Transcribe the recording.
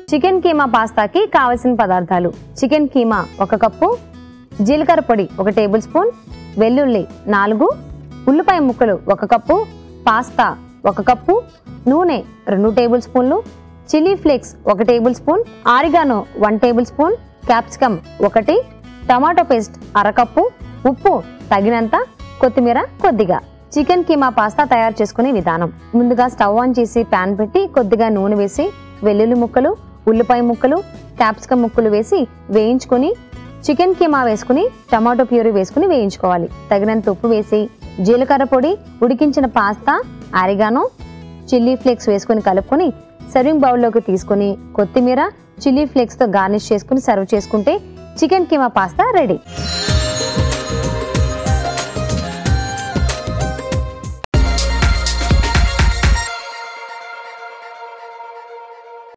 chicken keema పాస్తాకి కావలసిన పదార్థాలు chicken keema ఒక కప్పు జీలకర్ర పొడి ఒక టేబుల్ స్పూన్ వెల్లుల్లి నాలుగు ఉల్లిపాయ ముక్కలు ఒక కప్పు పాస్తా ఒక కప్పు నూనె రెండు టేబుల్ స్పూన్లు చిల్లీ ఫ్లేక్స్ ఒక tablespoon oregano one tablespoon capsicum ఒకటి టమాటో పేస్ట్ అరకప్పు ఉప్పు తగినంత కొత్తిమీర కొద్దిగా చికెన్ కీమా పాస్తా తయారు చేసుకునే విధానం ముందుగా స్టవ్ ఆన్ చేసి ప్యాన్ పెట్టి కొద్దిగా నూనె వేసి వెల్లుల్లి ముక్కలు ఉల్లిపాయ ముక్కలు క్యాప్సికమ్ ముక్కలు వేసి వేయించుకొని చికెన్ కీమా వేసుకుని టమాటో ప్యూరీ వేసుకుని వేయించుకోవాలి తగినంత ఉప్పు వేసి జీలకర్ర పొడి ఉడికించిన పాస్తా ఆరిగానో చిల్లీ ఫ్లేక్స్ వేసుకొని కలుపుకొని సర్వింగ్ బౌల్లోకి తీసుకొని కొత్తిమీర చిల్లీ ఫ్లేక్స్తో గార్నిష్ చేసుకుని సర్వ్ చేసుకుంటే చికెన్ కీమా పాస్తా రెడీ